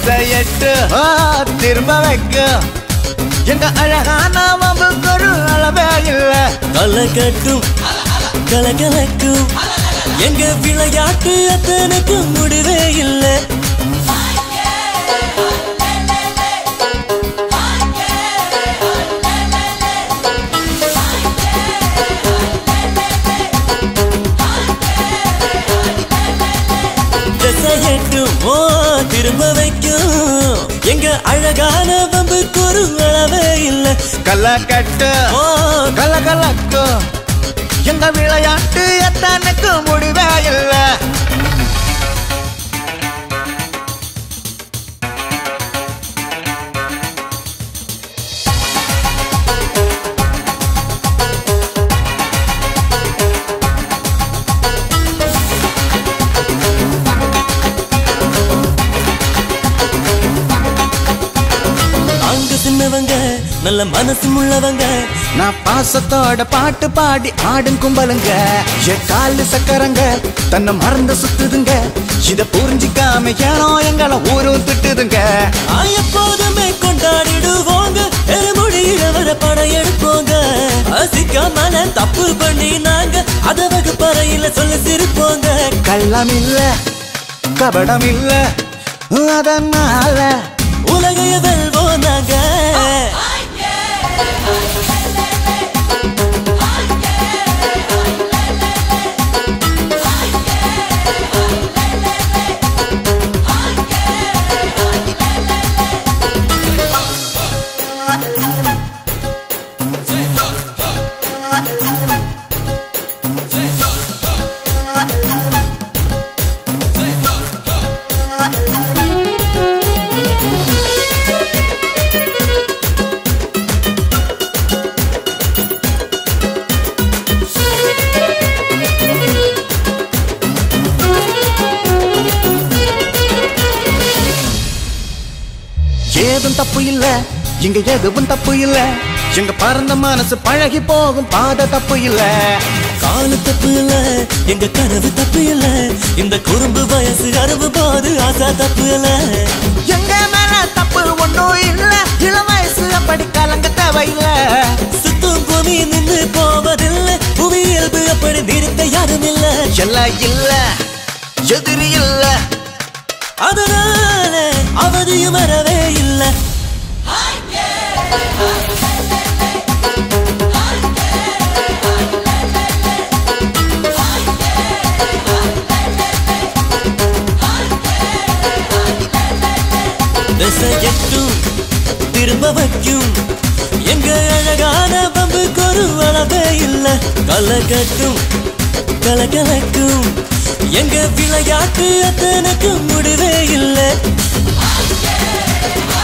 திசையட்டு ஆ, திரும்ப வைக்க எங்க அழகான வம்புக்கு ஒரு அளவே இல்லை கலக்கட்டும் கலகலக்கும் எங்க விளையாட்டு அத்தனுக்கு முடிவே இல்லை திசையட்டும் ஓ திரும்ப வைக்கும் எங்க அழகான வம்புக்கு ஒரு அளவே இல்லை கல்லக்கட்டு ஓ கலகலக்கு எங்க விளையாட்டு எத்தனைக்கு முடிவே இல்லை நாங்க சின்னவங்க நல்ல மனசு உள்ளவங்க நான் பாசத்தோட பாட்டு பாடி ஆடும் கும்பலுங்க என் காலு சக்கரங்க தன்னை மறந்து சுத்துதுங்க இத புரிஞ்சிக்காம ஏனோ எங்களை ஊரும் திட்டுதுங்க ஆ, எப்போதுமே கொண்டாடிடுவோங்க எருமுடியில வர படையெடுப்போங்க அசிக்காமல தப்பு பண்ணி நாங்க அத வகுப்பறையில சொல்லி சிரிப்போங்க கள்ளம் இல்ல கபடம் இல்ல அதனால உலகைய வெல்வோம் நாங்க ஏதும் தப்பு இல்ல இங்க எதுவும் தப்பு இல்ல எங்க பறந்த மனசு பழகி போகும் பாத தப்பு இல்ல காலு தப்பு இல்ல எங்க கனவு தப்பு இல்ல இந்த குறும்பு வயசு அறுவு போது ஆசா தப்பு இல்ல எங்க மேல தப்பு ஒன்றும் இல்ல இளம் வயசு அப்படி கலங்க தேவையில்ல சுத்தும் பூமி நின்று போவதில்லை புவி இயல்பு அப்படி நிறுத்த யாரும் இல்ல எல்லாம் இல்ல எதிரி இல்ல அதனால அவதியும் வரவே இல்லை திசையட்டும் திரும்ப வைக்கும் எங்க அழகான பம்புக்கு ஒரு அளவே இல்ல கலக்கட்டும் கலகலக்கும் எங்க விளையாட்டு அத்தனுக்கு முடிவே இல்லை